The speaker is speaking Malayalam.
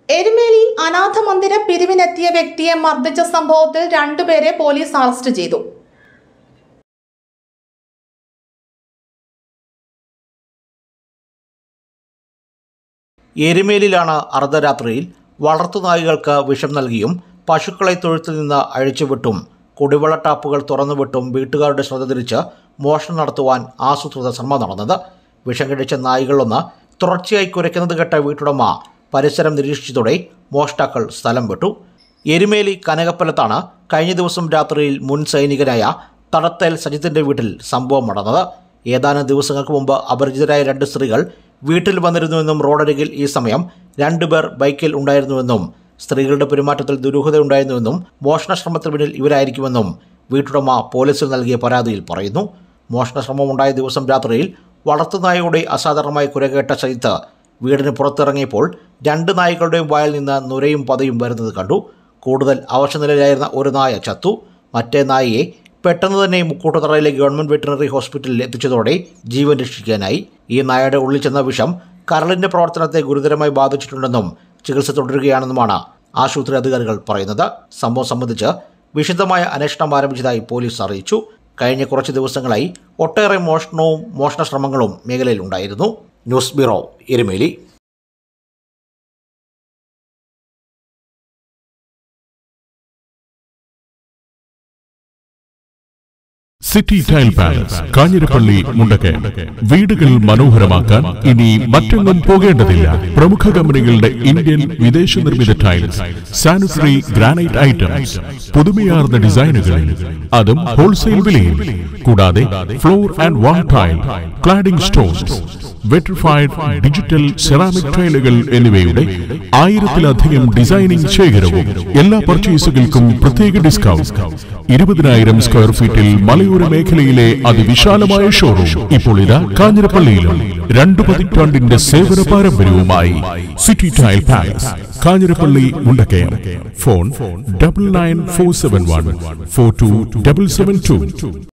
എരുമേലിയിൽ അനാഥ മന്ദിര പിരിവിനെത്തിയ വ്യക്തിയെ മർദ്ദിച്ച സംഭവത്തിൽ രണ്ടുപേരെ പോലീസ് അറസ്റ്റ് ചെയ്തു എരുമേലിലാണ് അർദ്ധരാത്രിയിൽ വളർത്തുനായികൾക്ക് വിഷം നൽകിയും പശുക്കളെ തൊഴുത്തിൽ നിന്ന് അഴിച്ചുവിട്ടും കുടിവെള്ള ടാപ്പുകൾ തുറന്നുവിട്ടും വീട്ടുകാരുടെ ശ്രദ്ധ തിരിച്ച് മോഷണം നടത്തുവാൻ ആസൂത്രിത ശ്രമം നടന്നത് വിഷം കഴിച്ച നായികളൊന്ന് തുടർച്ചയായി കുരയ്ക്കുന്നത് കേട്ട വീട്ടുടമ പരിസരം നിരീക്ഷിച്ചതോടെ മോഷ്ടാക്കൾ സ്ഥലം വിട്ടു എരുമേലി കനകപ്പലത്താണ് കഴിഞ്ഞ ദിവസം രാത്രിയിൽ മുൻ സൈനികനായ തടത്തേൽ സജിത്തിന്റെ വീട്ടിൽ സംഭവം നടന്നത് ഏതാനും ദിവസങ്ങൾക്ക് മുമ്പ് അപരിചിതരായ രണ്ട് സ്ത്രീകൾ വീട്ടിൽ വന്നിരുന്നുവെന്നും റോഡരികിൽ ഈ സമയം രണ്ടുപേർ ബൈക്കിൽ ഉണ്ടായിരുന്നുവെന്നും സ്ത്രീകളുടെ പെരുമാറ്റത്തിൽ ദുരൂഹതയുണ്ടായിരുന്നുവെന്നും മോഷണ ശ്രമത്തിന് പിന്നിൽ ഇവരായിരിക്കുമെന്നും വീട്ടുടമ പോലീസിൽ നൽകിയ പരാതിയിൽ പറയുന്നു മോഷണ ശ്രമമുണ്ടായ ദിവസം രാത്രിയിൽ വളർത്തുനായയുടെ അസാധാരണമായി കുരകേട്ട സജിത്ത് വീടിന് പുറത്തിറങ്ങിയപ്പോൾ രണ്ട് നായ്ക്കളുടെയും വായിൽ നിന്ന് നുരയും പതയും വരുന്നത് കണ്ടു കൂടുതൽ അവശനിലയിലായിരുന്ന ഒരു നായ ചത്തു മറ്റേ നായയെ പെട്ടെന്ന് തന്നെ മുക്കൂട്ടുതറയിലെ ഗവൺമെന്റ് വെറ്റിനറി ഹോസ്പിറ്റലിൽ എത്തിച്ചതോടെ ജീവൻ രക്ഷിക്കാനായി ഈ നായയുടെ ഉള്ളിൽ ചെന്ന വിഷം കരളിന്റെ പ്രവർത്തനത്തെ ഗുരുതരമായി ബാധിച്ചിട്ടുണ്ടെന്നും ചികിത്സ തുടരുകയാണെന്നുമാണ് ആശുപത്രി അധികാരികൾ പറയുന്നത് സംഭവം സംബന്ധിച്ച് വിശദമായ അന്വേഷണം ആരംഭിച്ചതായി പോലീസ് അറിയിച്ചു കഴിഞ്ഞ കുറച്ച് ദിവസങ്ങളായി ഒട്ടേറെ മോഷണവും മോഷണ ശ്രമങ്ങളും മേഖലയിൽ ഉണ്ടായിരുന്നു news bureau Erumeli City Tile Palace Kanjirappally Mundakayam വീടുകൾ മനോഹരമാക്കാൻ ഇനി മറ്റെങ്ങും പോകേണ്ടതില്ല പ്രമുഖ കമ്പനികളുടെ ഇന്ത്യൻ വിദേശ നിർമ്മിത ടൈൽസ് സാനിറ്ററി ഗ്രാനൈറ്റ് ഐറ്റംസ് പുതുമയാർന്ന ഡിസൈനുകളിൽ അതും ഹോൾസെയിൽ വിലയിൽ കൂടാതെ floor and wall tile cladding stones vitrified digital ceramic ടൈലുകൾ എന്നിവയുടെ ആയിരത്തിലധികം ഡിസൈനിംഗ് ശേഖരവും എല്ലാ പർച്ചേസുകൾക്കും പ്രത്യേക ഡിസ്കൗണ്ട് ഇരുപതിനായിരം സ്ക്വയർ ഫീറ്റിൽ മലയോര മേഖലയിലെ അതിവിശാലമായ ഷോറൂം ഇപ്പോൾ ഇതാ കാഞ്ഞിരപ്പള്ളിയിലും രണ്ടു പതിറ്റാണ്ടിന്റെ സേവന പാരമ്പര്യവുമായി City Tile Palace Kanjirappally Mundakayam phone double nine four seven one four two double seven to